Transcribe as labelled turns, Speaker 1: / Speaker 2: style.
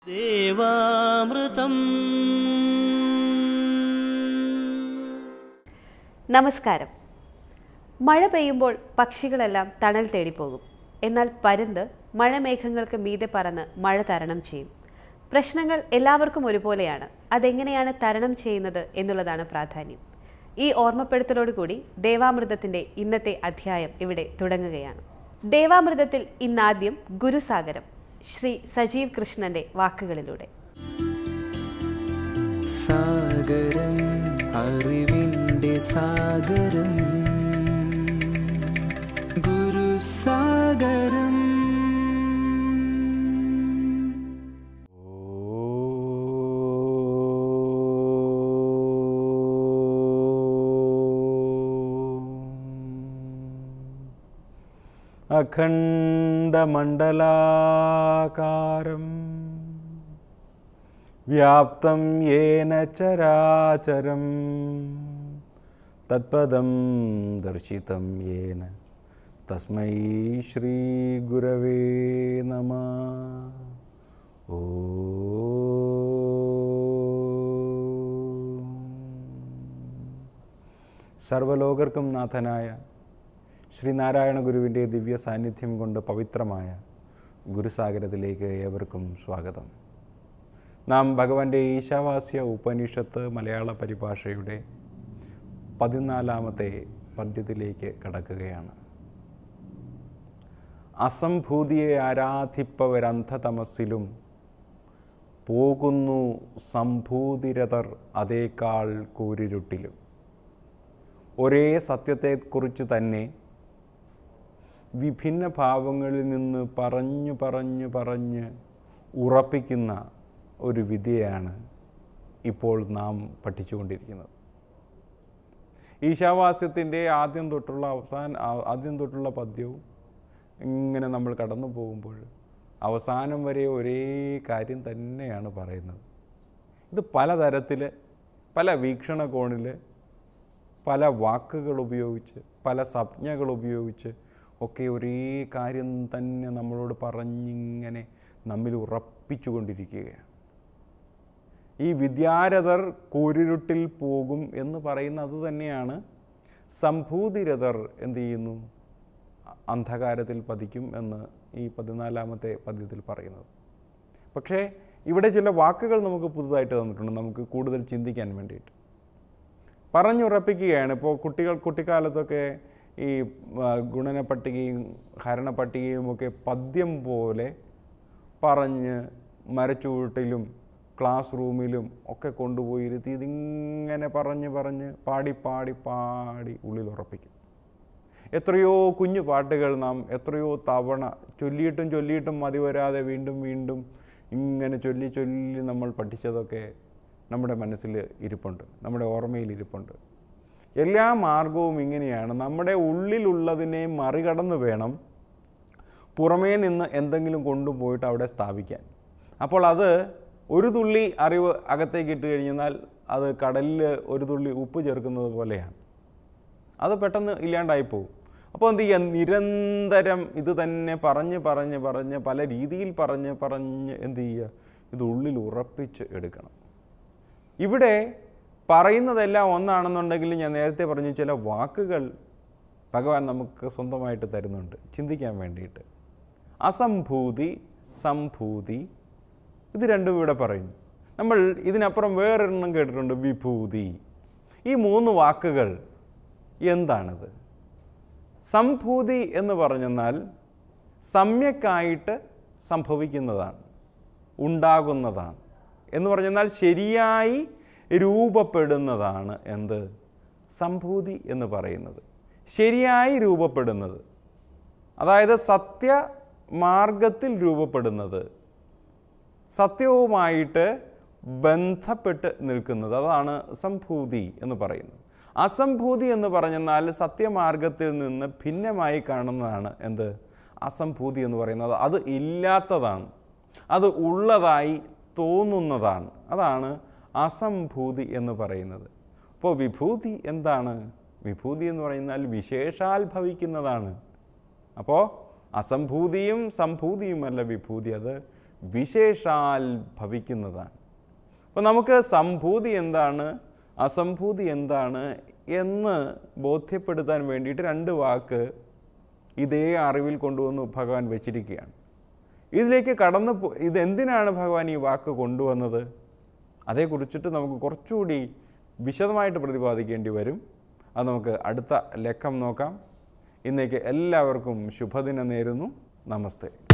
Speaker 1: ദേവാമൃതം
Speaker 2: നമസ്കാരം മഴ പെയ്യുമ്പോൾ പക്ഷികളെല്ലാം തണൽ തേടിപ്പോകും എന്നാൽ പരുന്ത് മഴമേഘങ്ങൾക്ക് മീതെ പറന്ന് മഴ തരണം ചെയ്യും പ്രശ്നങ്ങൾ എല്ലാവർക്കും ഒരുപോലെയാണ് അതെങ്ങനെയാണ് തരണം ചെയ്യുന്നത് എന്നുള്ളതാണ് പ്രാധാന്യം ഈ ഓർമ്മപ്പെടുത്തലോടുകൂടി ദേവാമൃതത്തിന്റെ ഇന്നത്തെ അധ്യായം ഇവിടെ തുടങ്ങുകയാണ് ദേവാമൃതത്തിൽ ഇന്നാദ്യം ഗുരുസാഗരം ശ്രീ സജീവ് കൃഷ്ണന്റെ വാക്കുകളിലൂടെ
Speaker 3: സാഗരം അറിവിൻ്റെ സാഗരം ഗുരുസാഗരം
Speaker 4: അഖണ്ഡമണ്ഡലാകാരം വ്യാപ്തം യേന ചരാചരം തത്പദം ദർശിതം യേന തസ്മൈ ശ്രീ ഗുരവേ നമ ഓ സർവലോകർക്കും നാഥനായ ശ്രീനാരായണ ഗുരുവിൻ്റെ ദിവ്യ സാന്നിധ്യം കൊണ്ട് പവിത്രമായ ഗുരുസാഗരത്തിലേക്ക് ഏവർക്കും സ്വാഗതം നാം ഭഗവാന്റെ ഈശാവാസ്യ ഉപനിഷത്ത് മലയാള പരിഭാഷയുടെ പതിനാലാമത്തെ പദ്യത്തിലേക്ക് കടക്കുകയാണ് അസംഭൂതിയെ ആരാധിപ്പവരന്ധതമസ്സിലും പോകുന്നു സംഭൂതിരതർ അതേക്കാൾ കൂരിരുട്ടിലും ഒരേ സത്യത്തെക്കുറിച്ച് തന്നെ വിഭിന്ന ഭാവങ്ങളിൽ നിന്ന് പറഞ്ഞു പറഞ്ഞു പറഞ്ഞ് ഉറപ്പിക്കുന്ന ഒരു വിദ്യയാണ് ഇപ്പോൾ നാം പഠിച്ചുകൊണ്ടിരിക്കുന്നത് ഈശാവാസ്യത്തിൻ്റെ ആദ്യം തൊട്ടുള്ള അവസാന ആ- ആദ്യം തൊട്ടുള്ള പദ്യവും ഇങ്ങനെ നമ്മൾ കടന്നു പോകുമ്പോൾ അവസാനം വരെ ഒരേ കാര്യം തന്നെയാണ് പറയുന്നത് ഇത് പലതരത്തിൽ പല വീക്ഷണകോണിൽ പല വാക്കുകൾ ഉപയോഗിച്ച് പല സംജ്ഞകൾ ഉപയോഗിച്ച് ഒക്കെ ഒരേ കാര്യം തന്നെ നമ്മളോട് പറഞ്ഞിങ്ങനെ നമ്മിൽ ഉറപ്പിച്ചു കൊണ്ടിരിക്കുകയാണ് ഈ വിദ്യാരഥർ കൂരിരുട്ടിൽ പോകും എന്ന് പറയുന്നത് തന്നെയാണ് സംഭൂതിരഥർ എന്ത് ചെയ്യുന്നു അന്ധകാരത്തിൽ പതിക്കും എന്ന് ഈ പതിനാലാമത്തെ പദ്യത്തിൽ പറയുന്നത് പക്ഷേ ഇവിടെ ചില വാക്കുകൾ നമുക്ക് പുതുതായിട്ട് തന്നിട്ടുണ്ട് നമുക്ക് കൂടുതൽ ചിന്തിക്കാൻ വേണ്ടിയിട്ട് പറഞ്ഞുറപ്പിക്കുകയാണ് ഇപ്പോൾ കുട്ടികൾ കുട്ടിക്കാലത്തൊക്കെ ഈ ആ, ഗുണന പട്ടികയും ഹരണ പട്ടികയും ഒക്കെ പദ്യം പോലെ പറഞ്ഞ് മരച്ചുവട്ടിലും ക്ലാസ് റൂമിലും ഒക്കെ കൊണ്ടുപോയി ഇരുത്തി ഇതിങ്ങനെ പറഞ്ഞ് പറഞ്ഞ് പാടി പാടി പാടി ഉള്ളിൽ ഉറപ്പിക്കും എത്രയോ കുഞ്ഞു പാട്ടുകൾ നാം എത്രയോ തവണ ചൊല്ലിയിട്ടും ചൊല്ലിയിട്ടും മതി വരാതെ വീണ്ടും വീണ്ടും ഇങ്ങനെ ചൊല്ലി ചൊല്ലി നമ്മൾ പഠിച്ചതൊക്കെ നമ്മുടെ മനസ്സിൽ ഇരിപ്പുണ്ട് നമ്മുടെ ഓർമ്മയിൽ ഇരിപ്പുണ്ട് എല്ലാ മാർഗവും ഇങ്ങനെയാണ് നമ്മുടെ ഉള്ളിലുള്ളതിനെ മറികടന്ന് വേണം പുറമേ നിന്ന് എന്തെങ്കിലും കൊണ്ടുപോയിട്ട് അവിടെ സ്ഥാപിക്കാൻ അപ്പോൾ അത് ഒരു തുള്ളി അറിവ് അകത്തേക്ക് ഇട്ട് കഴിഞ്ഞാൽ അത് കടലിൽ ഒരു തുള്ളി ഉപ്പ് ചേർക്കുന്നത് പോലെയാണ് അത് പെട്ടെന്ന് ഇല്ലാണ്ടായി പോകും അപ്പോൾ എന്ത് ചെയ്യുക നിരന്തരം ഇത് തന്നെ പറഞ്ഞ് പറഞ്ഞ് പറഞ്ഞ് പല രീതിയിൽ പറഞ്ഞ് പറഞ്ഞ് എന്ത് ചെയ്യുക ഇത് ഉള്ളിൽ ഉറപ്പിച്ച് എടുക്കണം ഇവിടെ പറയുന്നതെല്ലാം ഒന്നാണെന്നുണ്ടെങ്കിൽ ഞാൻ നേരത്തെ പറഞ്ഞു ചില വാക്കുകൾ ഭഗവാൻ നമുക്ക് സ്വന്തമായിട്ട് തരുന്നുണ്ട് ചിന്തിക്കാൻ വേണ്ടിയിട്ട് അസംഭൂതി സംഭൂതി ഇത് രണ്ടും ഇവിടെ പറയുന്നു നമ്മൾ ഇതിനപ്പുറം വേറൊരെണ്ണം കേട്ടിട്ടുണ്ട് വിഭൂതി ഈ മൂന്ന് വാക്കുകൾ എന്താണിത് സംഭൂതി എന്ന് പറഞ്ഞെന്നാൽ സമ്യക്കായിട്ട് സംഭവിക്കുന്നതാണ് ഉണ്ടാകുന്നതാണ് എന്ന് പറഞ്ഞെന്നാൽ ശരിയായി രൂപപ്പെടുന്നതാണ് എന്ത് സംഭൂതി എന്ന് പറയുന്നത് ശരിയായി രൂപപ്പെടുന്നത് അതായത് സത്യ മാർഗത്തിൽ രൂപപ്പെടുന്നത് സത്യവുമായിട്ട് ബന്ധപ്പെട്ട് നിൽക്കുന്നത് അതാണ് സംഭൂതി എന്ന് പറയുന്നത് അസംഭൂതി എന്ന് പറഞ്ഞെന്നാൽ സത്യമാർഗത്തിൽ നിന്ന് ഭിന്നമായി കാണുന്നതാണ് എന്ത് അസംഭൂതി എന്ന് പറയുന്നത് അത് ഇല്ലാത്തതാണ് അത് ഉള്ളതായി തോന്നുന്നതാണ് അതാണ് അസംഭൂതി എന്ന് പറയുന്നത് അപ്പോൾ വിഭൂതി എന്താണ് വിഭൂതി എന്ന് പറയുന്നാൽ വിശേഷാൽ ഭവിക്കുന്നതാണ് അപ്പോൾ അസംഭൂതിയും സംഭൂതിയുമല്ല വിഭൂതി അത് വിശേഷാൽ ഭവിക്കുന്നതാണ് അപ്പോൾ നമുക്ക് സംഭൂതി എന്താണ് അസംഭൂതി എന്താണ് എന്ന് ബോധ്യപ്പെടുത്താൻ വേണ്ടിയിട്ട് രണ്ട് വാക്ക് ഇതേ അറിവിൽ കൊണ്ടുവന്ന് ഭഗവാൻ വെച്ചിരിക്കുകയാണ് ഇതിലേക്ക് കടന്നു പോ ഇതെന്തിനാണ് ഭഗവാൻ ഈ വാക്ക് കൊണ്ടുവന്നത് അതേക്കുറിച്ചിട്ട് നമുക്ക് കുറച്ചുകൂടി വിശദമായിട്ട് പ്രതിപാദിക്കേണ്ടി വരും അത് നമുക്ക് അടുത്ത ലക്കം നോക്കാം ഇന്നേക്ക് എല്ലാവർക്കും ശുഭദിനം നേരുന്നു നമസ്തേ